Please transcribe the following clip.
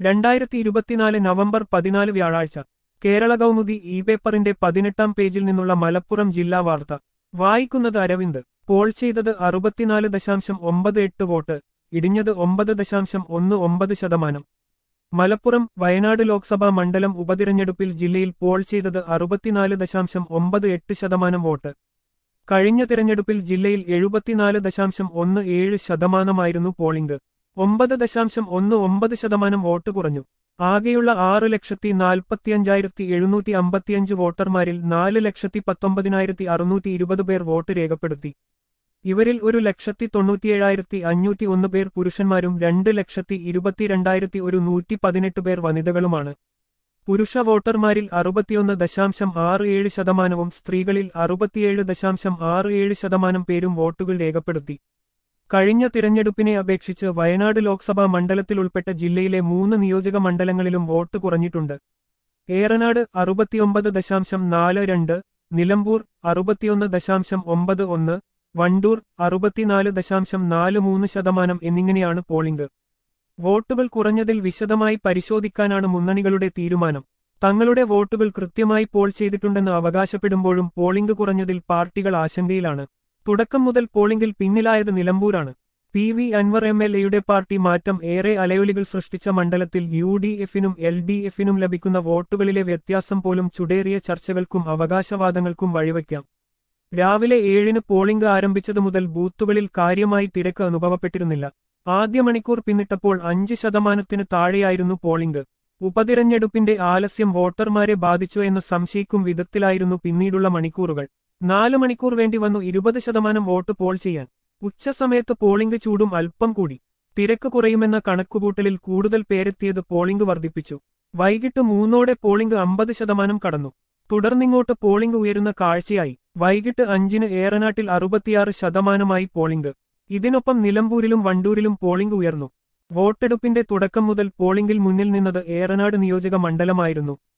രണ്ടായിരത്തി ഇരുപത്തിനാല് നവംബർ പതിനാല് വ്യാഴാഴ്ച കേരള കൗമുദി ഇ പേപ്പറിന്റെ പതിനെട്ടാം പേജിൽ നിന്നുള്ള മലപ്പുറം ജില്ലാ വാർത്ത വായിക്കുന്നത് അരവിന്ദ് പോൾ ചെയ്തത് അറുപത്തിനാല് ദശാംശം ഒമ്പത് എട്ട് വോട്ട് ഇടിഞ്ഞത് ഒമ്പത് ദശാംശം ഒന്ന് ഒമ്പത് ശതമാനം മലപ്പുറം വയനാട് ലോക്സഭാ മണ്ഡലം ഉപതിരഞ്ഞെടുപ്പിൽ ജില്ലയിൽ പോൾ ചെയ്തത് അറുപത്തിനാല് ദശാംശം ഒമ്പത് എട്ട് ശതമാനം വോട്ട് കഴിഞ്ഞ തിരഞ്ഞെടുപ്പിൽ ജില്ലയിൽ എഴുപത്തിനാല് ദശാംശം ഒന്ന് ഏഴ് ശതമാനമായിരുന്നു പോളിംഗ് ഒമ്പത് ദശാംശം ഒന്ന് ഒമ്പത് ശതമാനം വോട്ട് കുറഞ്ഞു ആകെയുള്ള ആറ് ലക്ഷത്തി നാൽപ്പത്തിയഞ്ചായിരത്തി എഴുന്നൂറ്റി അമ്പത്തിയഞ്ച് വോട്ടർമാരിൽ നാല് ലക്ഷത്തി പത്തൊമ്പതിനായിരത്തി അറുന്നൂറ്റി ഇരുപത് പേർ വോട്ട് രേഖപ്പെടുത്തി ഇവരിൽ ഒരു ലക്ഷത്തി തൊണ്ണൂറ്റിയേഴായിരത്തി അഞ്ഞൂറ്റി ഒന്ന് പേർ പുരുഷന്മാരും രണ്ട് ലക്ഷത്തി ഇരുപത്തിരണ്ടായിരത്തി ഒരു നൂറ്റി പതിനെട്ട് പേർ വനിതകളുമാണ് പുരുഷ വോട്ടർമാരിൽ അറുപത്തിയൊന്ന് ദശാംശം ആറ് ഏഴ് ശതമാനവും സ്ത്രീകളിൽ അറുപത്തിയേഴ് ദശാംശം ആറ് ഏഴ് ശതമാനം പേരും വോട്ടുകൾ രേഖപ്പെടുത്തി കഴിഞ്ഞ തിരഞ്ഞെടുപ്പിനെ അപേക്ഷിച്ച് വയനാട് ലോക്സഭാ മണ്ഡലത്തിൽ ഉൾപ്പെട്ട ജില്ലയിലെ മൂന്ന് നിയോജക മണ്ഡലങ്ങളിലും വോട്ട് കുറഞ്ഞിട്ടുണ്ട് ഏറനാട് അറുപത്തിയൊമ്പത് ദശാംശം നാല് രണ്ട് നിലമ്പൂർ അറുപത്തിയൊന്ന് ദശാംശം ഒമ്പത് ഒന്ന് വണ്ടൂർ അറുപത്തിനാല് ദശാംശം നാല് മൂന്ന് ശതമാനം എന്നിങ്ങനെയാണ് പോളിംഗ് വോട്ടുകൾ കുറഞ്ഞതിൽ വിശദമായി പരിശോധിക്കാനാണ് മുന്നണികളുടെ തീരുമാനം തങ്ങളുടെ വോട്ടുകൾ കൃത്യമായി പോൾ ചെയ്തിട്ടുണ്ടെന്ന് അവകാശപ്പെടുമ്പോഴും പോളിംഗ് കുറഞ്ഞതിൽ പാർട്ടികൾ ആശങ്കയിലാണ് തുടക്കം മുതൽ പോളിംഗിൽ പിന്നിലായത് നിലമ്പൂരാണ് P V Anvar M L എയുടെ പാർട്ടി മാറ്റം ഏറെ അലയൊലികൾ സൃഷ്ടിച്ച മണ്ഡലത്തിൽ യു ഡി എഫിനും എൽ ഡി എഫിനും ലഭിക്കുന്ന വോട്ടുകളിലെ വ്യത്യാസം പോലും ചുടേറിയ ചർച്ചകൾക്കും അവകാശവാദങ്ങൾക്കും വഴിവയ്ക്കാം രാവിലെ ഏഴിന് പോളിംഗ് ആരംഭിച്ചതു മുതൽ ബൂത്തുകളിൽ കാര്യമായി തിരക്ക് അനുഭവപ്പെട്ടിരുന്നില്ല ആദ്യ മണിക്കൂർ പിന്നിട്ടപ്പോൾ അഞ്ച് ശതമാനത്തിന് താഴെയായിരുന്നു പോളിംഗ് ഉപതിരഞ്ഞെടുപ്പിന്റെ ആലസ്യം വോട്ടർമാരെ ബാധിച്ചോ എന്ന് സംശയിക്കും വിധത്തിലായിരുന്നു പിന്നീടുള്ള മണിക്കൂറുകൾ നാല് മണിക്കൂർ വേണ്ടി വന്നു ഇരുപത് ശതമാനം വോട്ട് പോൾ ചെയ്യാൻ ഉച്ചസമയത്ത് പോളിംഗ് ചൂടും അല്പം കൂടി തിരക്ക് കുറയുമെന്ന കണക്കുകൂട്ടലിൽ കൂടുതൽ പേരെത്തിയത് പോളിംഗ് വർദ്ധിപ്പിച്ചു വൈകിട്ട് മൂന്നോടെ പോളിംഗ് അമ്പത് ശതമാനം കടന്നു തുടർന്നിങ്ങോട്ട് പോളിംഗ് ഉയരുന്ന കാഴ്ചയായി വൈകിട്ട് അഞ്ചിന് ഏറനാട്ടിൽ അറുപത്തിയാറ് ശതമാനമായി പോളിംഗ് ഇതിനൊപ്പം നിലമ്പൂരിലും വണ്ടൂരിലും പോളിംഗ് ഉയർന്നു വോട്ടെടുപ്പിന്റെ തുടക്കം മുതൽ പോളിംഗിൽ മുന്നിൽ നിന്നത് ഏറനാട് നിയോജക മണ്ഡലമായിരുന്നു